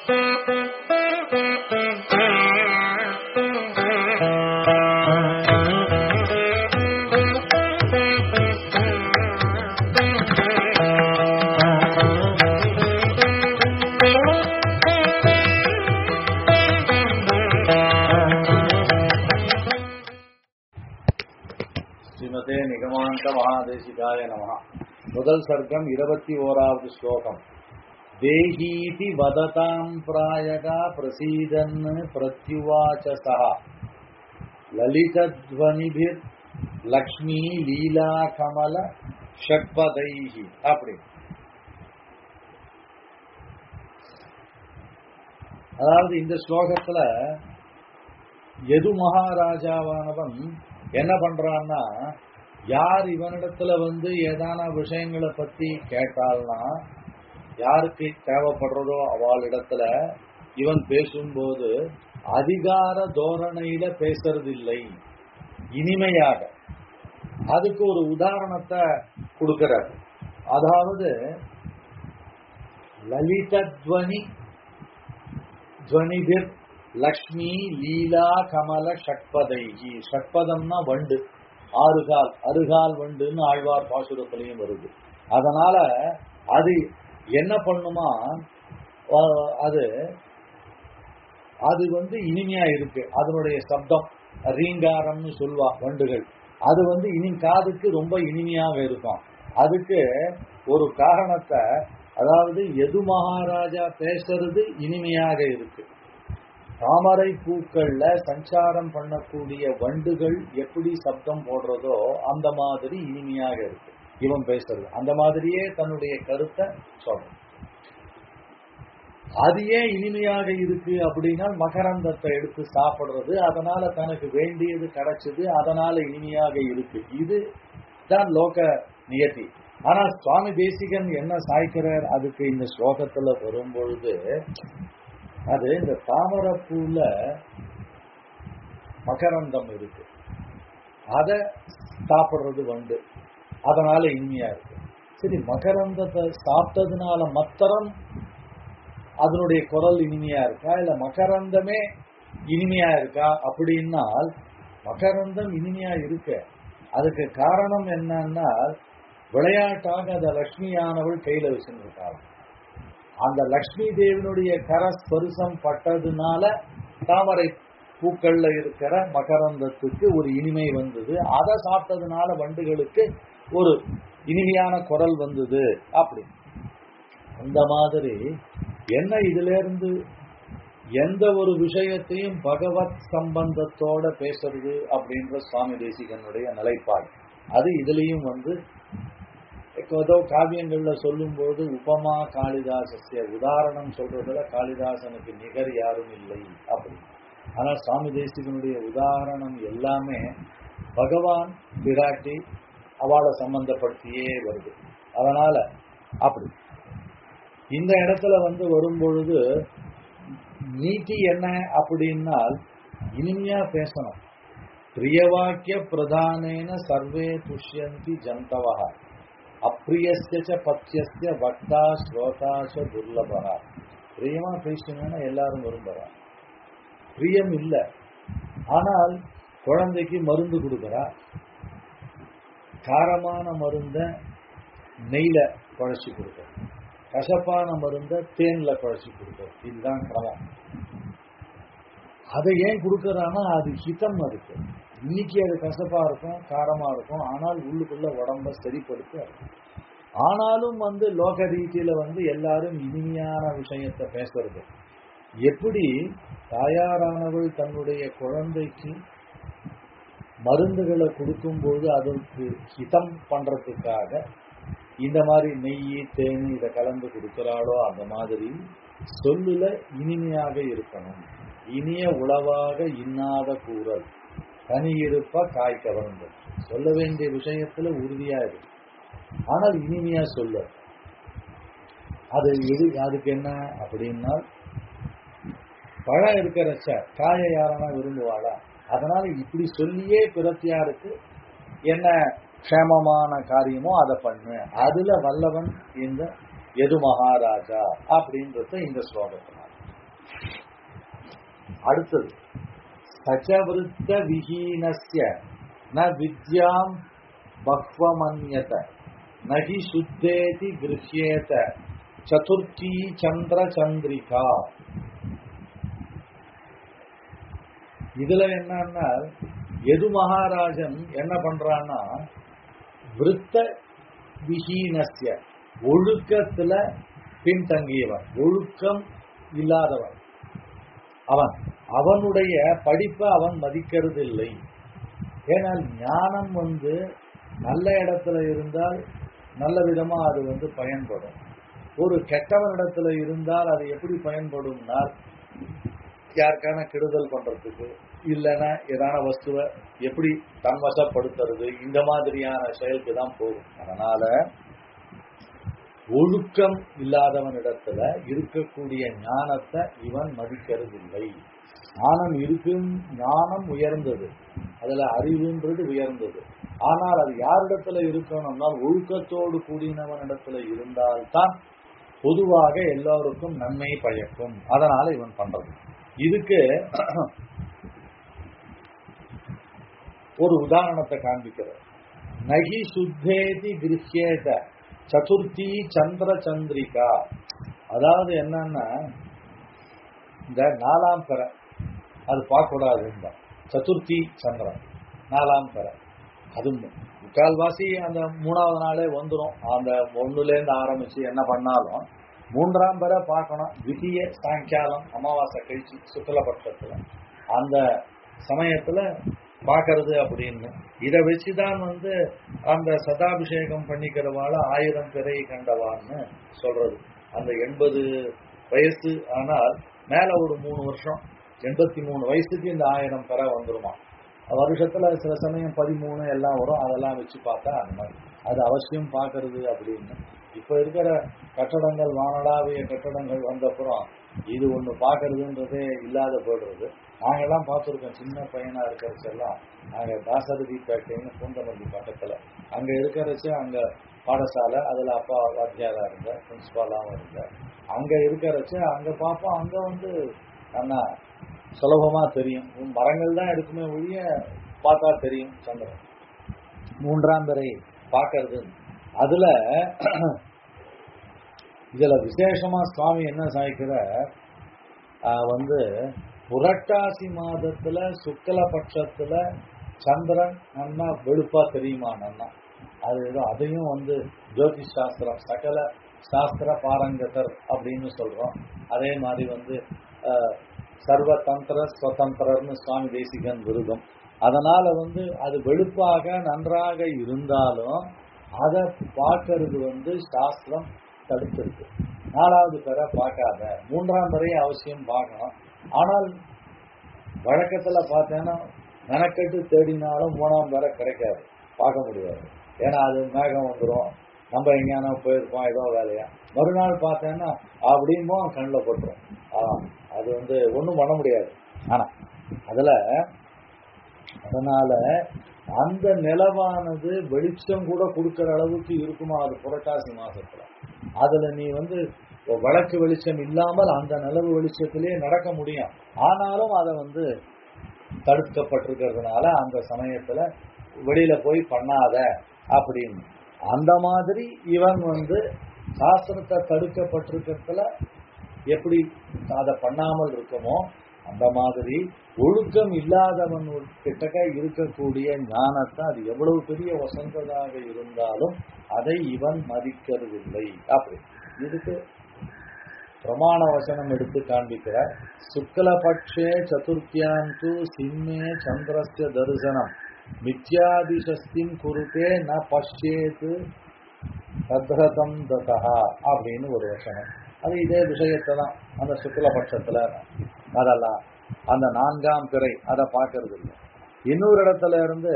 ஸ்ரீமதே நிகமாந்த மகாதேசிகாய நமஹ முதல் சர்க்கம் இருபத்தி ஓராவது ஸ்லோகம் தேஹீதி வததாம் பிராயகா பிரசீதன் பிரத்யுவாச்ச சஹ லலிதத்வனிபிர் லக்ஷ்மி லீலா கமல ஷட்பதைஹி அப்படி அதாவது இந்த ஸ்லோகத்துல எது மகாராஜாவானவன் என்ன பண்றான்னா யார் இவனிடத்துல வந்து ஏதான விஷயங்களை பத்தி கேட்டால்னா யாருக்கு தேவைப்படுறதோ அவளிடத்துல இவன் பேசும்போது அதிகார தோரணையில பேசுறதில்லை இனிமையாக அதுக்கு ஒரு உதாரணத்தை கொடுக்கிறார் அதாவது லலிதத்வனி துவனிபிர் லக்ஷ்மி லீலா கமல ஷட்பதைகி ஷட்பதம்னா வண்டு ஆறுகால் அருகால் வண்டுன்னு ஆழ்வார் பாசுரத்திலையும் வருது அதனால அது என்ன பண்ணுமா அஹ், அது அது வந்து இனிமையா இருக்கு அதனுடைய சப்தம் ரீங்காரம்னு சொல்வா வண்டுகள் அது வந்து இனி காதுக்கு ரொம்ப இனிமையாக இருக்கும் அதுக்கு ஒரு காரணத்தை அதாவது எது மகாராஜா பேசுறது இனிமையாக இருக்கு தாமரை பூக்கள்ல சஞ்சாரம் பண்ணக்கூடிய வண்டுகள் எப்படி சப்தம் போடுறதோ அந்த மாதிரி இனிமையாக இருக்கு இவன் பேசுறது அந்த மாதிரியே தன்னுடைய கருத்தை சொல்றான் அது ஏன் இனிமையாக இருக்கு அப்படின்னா மகரந்தத்தை எடுத்து சாப்பிடுறது அதனால தனக்கு வேண்டியது கிடைச்சது அதனால இனிமையாக இருக்கு இது தான் லோக நியதி ஆனா சுவாமி தேசிகன் என்ன சாய்க்கிறார் அதுக்கு இந்த ஸ்லோகத்துல வரும்பொழுது அது இந்த தாமரப்பூல மகரந்தம் இருக்கு அத சாப்பிடுறது வண்டு அதனால இனிமையா இருக்கு சரி மகரந்தத்தை சாப்பிட்டதுனால மாத்திரம் அதனுடைய குரல் இனிமையா இருக்கா இல்ல மகரந்தமே இனிமையா இருக்கா அப்படின்னால் மகரந்தம் இனிமையா இருக்கு அதுக்கு காரணம் என்னன்னா விளையாட்டாக அந்த லக்ஷ்மியானவள் கையில வச்சுருக்காள் அந்த லக்ஷ்மி தேவனுடைய கரஸ்பரிசம் பட்டதுனால தாமரை பூக்கள்ல இருக்கிற மகரந்தத்துக்கு ஒரு இனிமை வந்தது அதை சாப்பிட்டதுனால வண்டுகளுக்கு ஒரு இனிமையான குரல் வந்தது அப்படி அந்த மாதிரி என்ன இதுல இருந்து எந்த ஒரு விஷயத்தையும் பகவத் சம்பந்தத்தோட பேசுறது அப்படின்ற சுவாமி தேசிகனுடைய நிலைப்பாடு அது இதுலயும் வந்து ஏதோ காவியங்கள்ல சொல்லும்போது உபமா காளிதாசஸ்ய உதாரணம் சொல்றதுல காளிதாசனுக்கு நிகர் யாரும் இல்லை அப்படி ஆனா சுவாமி தேசிகனுடைய உதாரணம் எல்லாமே பகவான் பிராட்டி அவளை சம்பந்தப்படுத்தியே வருது அதனால அப்படி இந்த இடத்துல வந்து வரும்பொழுது நீதி என்ன அப்படின்னால் இனிமையா பேசணும் பிரியவாக்கிய பிரதானேன சர்வே துஷ்யந்தி ஜந்தவா அப்பிரியஸ்ய பத்தியஸ்ய வக்தா ஸ்ரோதாச துர்லபா பிரியமா பேசணும்னா எல்லாரும் விரும்புறா பிரியம் இல்லை ஆனால் குழந்தைக்கு மருந்து கொடுக்குறா காரமான மருந்த நெய்ல குழச்சி கொடுக்குற கசப்பான மருந்த தேன்ல குழச்சி கொடுக்குற இதுதான் கிரமம் அதை ஏன் கொடுக்கறான்னா அது ஹிதம் இருக்கு இன்னைக்கு அது கசப்பா இருக்கும் காரமா இருக்கும் ஆனால் உள்ளுக்குள்ள உடம்ப சரிப்படுத்த ஆனாலும் வந்து லோக ரீதியில வந்து எல்லாரும் இனிமையான விஷயத்தை பேசுறது எப்படி தாயாரானவள் தன்னுடைய குழந்தைக்கு மருந்துகளை கொடுக்கும்போது அதற்கு ஹிதம் பண்றதுக்காக இந்த மாதிரி நெய் தேன் இதை கலந்து கொடுக்கிறாளோ அந்த மாதிரி சொல்லுல இனிமையாக இருக்கணும் இனிய உளவாக இன்னாத கூறல் தனி இருப்ப காய் கவர்ந்தது சொல்ல வேண்டிய விஷயத்துல உறுதியா இருக்கு ஆனால் இனிமையா சொல்ல அது எது அதுக்கு என்ன அப்படின்னா பழம் இருக்கிறச்ச காயை யாரானா விரும்புவாளா அதனால இப்படி சொல்லியே பிறத்தியாருக்கு என்ன க்ஷேமமான காரியமோ அதை பண்ணு அதுல வல்லவன் இந்த எது மகாராஜா அப்படின்றத இந்த ஸ்லோகத்தினால் அடுத்தது சச்சவிருத்த விஹீனஸ்ய ந வித்யாம் பக்வமன்யத நகி சுத்தேதி கிருஹ்யேத சதுர்த்தி சந்திர சந்திரிகா இதுல என்னன்னா எது மகாராஜன் என்ன பண்றான்னா விருத்த விஹீனஸ்ய ஒழுக்கத்துல பின்தங்கியவன் ஒழுக்கம் இல்லாதவன் அவன் அவனுடைய படிப்பை அவன் மதிக்கிறது இல்லை ஏனால் ஞானம் வந்து நல்ல இடத்துல இருந்தால் நல்ல விதமா அது வந்து பயன்படும் ஒரு கெட்டவனிடத்துல இருந்தால் அது எப்படி பயன்படும்னா யாருக்கான கெடுதல் பண்றதுக்கு இல்லைன்னா ஏதான வஸ்துவை எப்படி தன்வசப்படுத்துறது இந்த மாதிரியான செயலுக்கு தான் போகும் அதனால ஒழுக்கம் இல்லாதவனிடத்துல இருக்கக்கூடிய ஞானத்தை இவன் மதிக்கிறதில்லை ஞானம் இருக்கும் ஞானம் உயர்ந்தது அதுல அறிவுன்றது உயர்ந்தது ஆனால் அது யாரிடத்துல இருக்கணும்னா ஒழுக்கத்தோடு கூடினவனிடத்துல இருந்தால்தான் பொதுவாக எல்லோருக்கும் நன்மை பயக்கும் அதனால இவன் பண்றது இதுக்கு ஒரு உதாரணத்தை காண்பிக்கிறார் நகி சுத்தேதி கிருஹ்யேத சதுர்த்தி சந்திர சந்திரிகா அதாவது என்னன்னா இந்த நாலாம் பெற அது பார்க்கக்கூடாது சதுர்த்தி சந்திரன் நாலாம் பெற அது முக்கால்வாசி அந்த மூணாவது நாளே வந்துடும் அந்த ஒண்ணுலேருந்து ஆரம்பிச்சு என்ன பண்ணாலும் மூன்றாம் பெற பார்க்கணும் தித்திய சாயங்காலம் அமாவாசை கழிச்சு சுக்லபட்சத்துல அந்த சமயத்துல பார்க்கறது அப்படின்னு இதை வச்சுதான் வந்து அந்த சதாபிஷேகம் பண்ணிக்கிறவால ஆயிரம் பிறை கண்டவான்னு சொல்றது அந்த எண்பது வயசு ஆனால் மேல ஒரு மூணு வருஷம் எண்பத்தி மூணு வயசுக்கு இந்த ஆயிரம் பெற வந்துருமா வருஷத்துல சில சமயம் பதிமூணு எல்லாம் வரும் அதெல்லாம் வச்சு பார்த்தா அந்த மாதிரி அது அவசியம் பார்க்கறது அப்படின்னு இப்ப இருக்கிற கட்டடங்கள் வானடாவிய கட்டடங்கள் வந்தப்புறம் இது ஒண்ணு பாக்குறதுன்றதே இல்லாத போயிடுறது நாங்கெல்லாம் பார்த்துருக்கோம் சின்ன பையனா இருக்கிறச்செல்லாம் நாங்க தாசரதி பேட்டைன்னு பூந்தமல்லி பக்கத்துல அங்க இருக்கிறச்சு அங்க பாடசாலை அதுல அப்பா வாத்தியாரா இருந்த பிரின்சிபாலாவும் இருந்த அங்க இருக்கிறச்ச அங்க பார்ப்போம் அங்க வந்து அண்ணா சுலபமா தெரியும் மரங்கள் தான் இருக்குமே ஒழிய பார்த்தா தெரியும் சந்திரன் மூன்றாம் பிறை பார்க்கறது அதுல இதுல விசேஷமா சுவாமி என்ன சாய்க்கிற வந்து புரட்டாசி மாதத்துல சுக்கல பட்சத்துல சந்திரன் நன்னா வெளுப்பா தெரியுமா நன்னா அது ஏதோ அதையும் வந்து ஜோதிஷ் சாஸ்திரம் சகல சாஸ்திர பாரங்கதர் அப்படின்னு சொல்றோம் அதே மாதிரி வந்து சர்வ தந்திர சுதந்திரர்னு சுவாமி தேசிகன் விருதம் அதனால வந்து அது வெளுப்பாக நன்றாக இருந்தாலும் அதை பார்க்கறது வந்து சாஸ்திரம் தடுத்திருக்கு நாலாவது பேரை பார்க்காத மூன்றாம் பேரையும் அவசியம் பார்க்கணும் ஆனால் வழக்கத்துல பார்த்தேன்னா மெனக்கெட்டு தேடினாலும் மூணாம் பேரை கிடைக்காது பார்க்க முடியாது ஏன்னா அது மேகம் வந்துடும் நம்ம எங்கேயான போயிருப்போம் ஏதோ வேலையா மறுநாள் பார்த்தேன்னா அப்படின்போ கண்ணில் போட்டுரும் ஆ அது வந்து ஒன்றும் பண்ண முடியாது ஆனா அதுல அதனால அந்த நிலவானது வெளிச்சம் கூட கொடுக்கிற அளவுக்கு இருக்குமா அது புரட்டாசி மாசத்துல அதுல நீ வந்து வழக்கு வெளிச்சம் இல்லாமல் அந்த நிலவு வெளிச்சத்திலே நடக்க முடியும் ஆனாலும் அதை வந்து தடுக்கப்பட்டிருக்கிறதுனால அந்த சமயத்துல வெளியில போய் பண்ணாத அப்படின்னு அந்த மாதிரி இவன் வந்து சாஸ்திரத்தை தடுக்கப்பட்டிருக்கிறதுல எப்படி அதை பண்ணாமல் இருக்குமோ அந்த மாதிரி ஒழுக்கம் இல்லாதவன் கிட்டக்க இருக்கக்கூடிய ஞானத்தை அது எவ்வளவு பெரிய வசந்ததாக இருந்தாலும் அதை இவன் மதிக்கிறதில்லை அப்படி இதுக்கு பிரமாண வசனம் எடுத்து காண்பிக்கிறார் சுக்லபட்சே சதுர்த்தியாம் து சிம்மே சந்திரஸ்ய தரிசனம் மித்யாதிசஸ்தின் குருத்தே ந பஷ்யேத்து தத்ரதம் ததா அப்படின்னு ஒரு வசனம் அது இதே விஷயத்தை தான் அந்த சுக்லபட்சத்துல அதெல்லாம் அந்த நான்காம் பிறை அதை பார்க்கறது இல்லை இன்னொரு இடத்துல இருந்து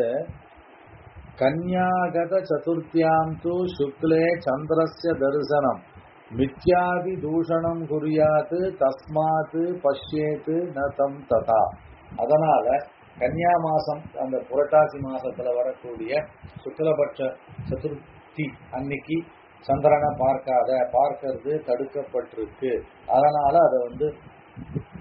கன்யாகத சதுர்த்தியாம் து சுக்லே சந்திரஸ்ய தரிசனம் மித்யாதி தூஷணம் குறியாது தஸ்மாத் பஷ்யேத்து ந தம் ததா அதனால கன்னியா மாசம் அந்த புரட்டாசி மாசத்துல வரக்கூடிய சுக்லபட்ச சதுர்த்தி அன்னைக்கு சந்திரனை பார்க்காத பார்க்கறது தடுக்கப்பட்டிருக்கு அதனால அதை வந்து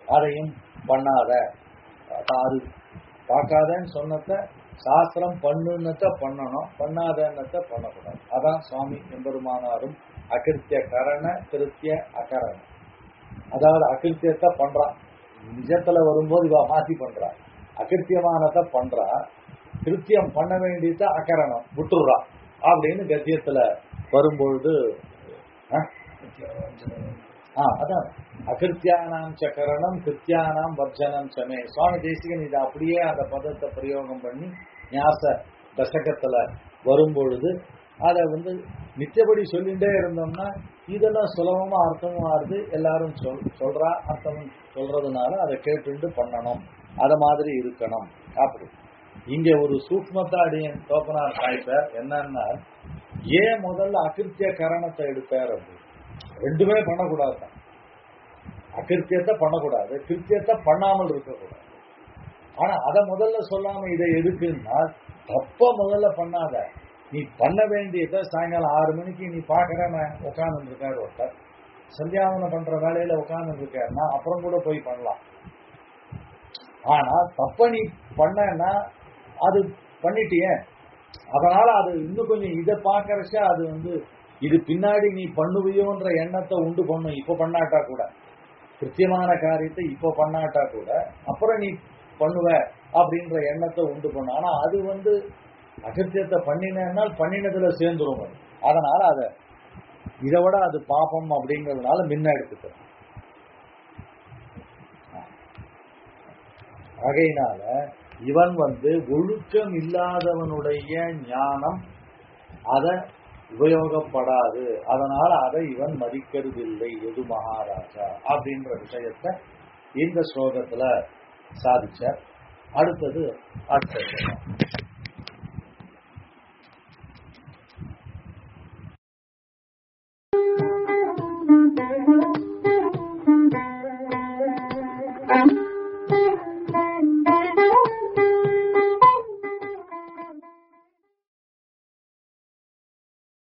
அதையும் பண்ணாத அது பார்க்காதன்னு சொன்னத சாஸ்திரம் பண்ணுன்னத பண்ணணும் பண்ணாதன்னத பண்ணக்கூடாது அதான் சுவாமி எம்பெருமானாரும் அகிருத்திய கரண கிருத்திய அகரண அதாவது அகிருத்தியத்தை பண்றான் நிஜத்துல வரும்போது இவ மாத்தி பண்றா அகிருத்தியமானதை பண்றா கிருத்தியம் பண்ண வேண்டியத அகரணம் விட்டுடுறா அப்படின்னு கத்தியத்துல வரும்பொழுது அஹ், ஆ அதான் அகிருத்தியானாம் சக்கரணம் கிருத்தியானாம் வர்ஜனம் சமே சுவாமி தேசிகன் இதை அப்படியே அந்த பதத்தை பிரயோகம் பண்ணி ஞாச தசகத்துல வரும்பொழுது அதை வந்து நித்தியபடி சொல்லிட்டே இருந்தோம்னா இதெல்லாம் சுலபமா அர்த்தமும் ஆறுது எல்லாரும் சொல் சொல்றா அர்த்தம் சொல்றதுனால அதை கேட்டுண்டு பண்ணணும் அத மாதிரி இருக்கணும் அப்படி இங்க ஒரு சூக்மத்தை அடியன் தோப்பனார் சாய்ப்பார் என்னன்னா ஏன் முதல்ல அகிருத்திய கரணத்தை எடுப்பார் அப்படி ரெண்டுமே பண்ணக்கூடாது தான் அகிருத்தியத்தை பண்ணக்கூடாது கிருத்தியத்தை பண்ணாமல் இருக்கக்கூடாது ஆனா அதை முதல்ல சொல்லாம இதை எதுக்குன்னா தப்ப முதல்ல பண்ணாத நீ பண்ண வேண்டியதை சாயங்காலம் ஆறு மணிக்கு நீ பாக்குறேன் உட்கார்ந்து இருக்காரு ஒருத்தர் சந்தியாவனம் பண்ற வேலையில உட்கார்ந்து இருக்காருன்னா அப்புறம் கூட போய் பண்ணலாம் ஆனா தப்ப நீ பண்ணனா அது பண்ணிட்டியே அதனால அது இன்னும் கொஞ்சம் இதை பாக்கறச்ச அது வந்து இது பின்னாடி நீ பண்ணுவியோன்ற எண்ணத்தை உண்டு பண்ணும் இப்ப பண்ணாட்டா கூட கிருத்தியமான காரியத்தை இப்ப பண்ணாட்டா கூட அப்புறம் நீ பண்ணுவ அப்படின்ற எண்ணத்தை உண்டு பண்ணும் ஆனா அது வந்து அகிருத்தியத்தை பண்ணினால் பண்ணினதுல சேர்ந்துரும் அது அதனால அத இதை விட அது பாபம் அப்படிங்கறதுனால முன்ன எடுத்துக்கிறோம் ஆகையினால இவன் வந்து ஒழுக்கம் இல்லாதவனுடைய ஞானம் அத உபயோகப்படாது அதனால அதை இவன் மதிக்கிறதில்லை எது மகாராஜா அப்படின்ற விஷயத்தை இந்த ஸ்லோகத்துல சாதிச்சார் அடுத்தது அடுத்த ஸ்லோகம்.